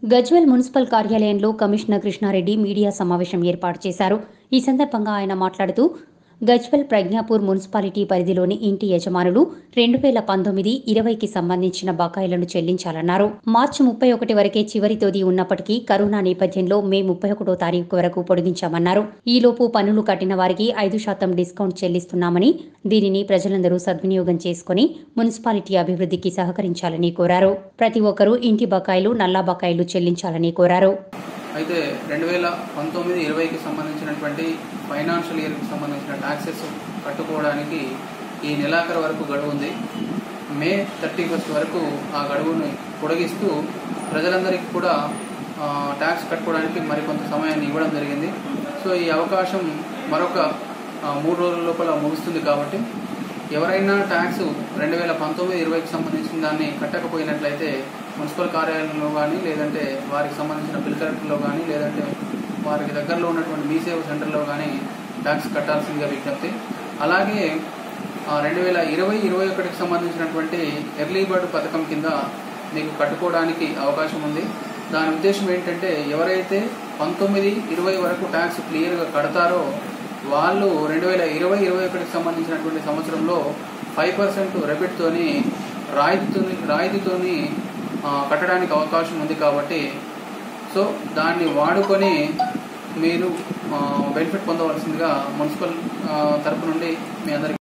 Gajwel municipal కార్యాలయంలో commissioner Krishna Reddy media సమావేశం ఏర్పాటు చేశారు ఈ సందర్భంగా ఆయన మాట్లాడుతూ గజ్వెల్ ప్రజ్ఞాపూర్ మున్సిపాలిటీ పరిధిలోని ఇంటి యజమానులు రెండు వేల పంతొమ్మిది ఇరవైకి సంబంధించిన బకాయిలను చెల్లించాలన్నారు మార్చి ముప్పై ఒకటి వరకే చివరి తేదీ ఉన్నప్పటికీ కరోనా నేపథ్యంలో మే ముప్పై ఒకటో తారీఖు వరకు పొడిగించామన్నారు ఈలోపు పన్నులు కట్టిన వారికి ఐదు శాతం డిస్కౌంట్ చెల్లిస్తున్నామని దీనిని ప్రజలందరూ సద్వినియోగం చేసుకుని మున్సిపాలిటీ అభివృద్ధికి సహకరించాలని కోరారు ప్రతి ఒక్కరూ ఇంటి బకాయిలు నల్లా బకాయిలు చెల్లించాలని కోరారు అయితే రెండు వేల పంతొమ్మిది ఇరవైకి సంబంధించినటువంటి ఫైనాన్షియల్ ఇయర్కి సంబంధించిన ట్యాక్సెస్ కట్టుకోవడానికి ఈ నెలాఖరు వరకు గడువు ఉంది మే థర్టీ ఫస్ట్ వరకు ఆ గడువుని పొడిగిస్తూ ప్రజలందరికీ కూడా ఆ, ట్యాక్స్ కట్టుకోవడానికి మరికొంత సమయాన్ని ఇవ్వడం జరిగింది సో ఈ అవకాశం మరొక ఆ, మూడు రోజుల లోపల ముగుస్తుంది కాబట్టి ఎవరైనా ట్యాక్స్ రెండు వేల పంతొమ్మిది ఇరవైకి సంబంధించిన దాన్ని కట్టకపోయినట్లయితే మున్సిపల్ కార్యాలయంలో కానీ లేదంటే వారికి సంబంధించిన బిల్ కలెక్టర్లో కానీ లేదంటే వారికి దగ్గరలో ఉన్నటువంటి మీ సేవ సెంటర్లో కానీ ట్యాక్స్ కట్టాల్సిందిగా విజ్ఞప్తి అలాగే రెండు వేల ఇరవై ఇరవై ఒకటికి సంబంధించినటువంటి ఎర్లీ బర్డ్ పథకం కింద మీకు కట్టుకోవడానికి అవకాశం ఉంది దాని ఉద్దేశం ఏంటంటే ఎవరైతే పంతొమ్మిది ఇరవై వరకు ట్యాక్స్ క్లియర్గా కడతారో వాళ్ళు రెండు వేల ఇరవై ఇరవై ఒకటికి సంబంధించినటువంటి సంవత్సరంలో ఫైవ్ పర్సెంట్ రెబిట్తోని రాయితీతోని రాయితీతోని ఆ, కట్టడానికి అవకాశం ఉంది కాబట్టి సో దాన్ని వాడుకొని మీరు బెనిఫిట్ పొందవలసిందిగా మున్సిపల్ ఆ, తరపు నుండి మీ అందరికీ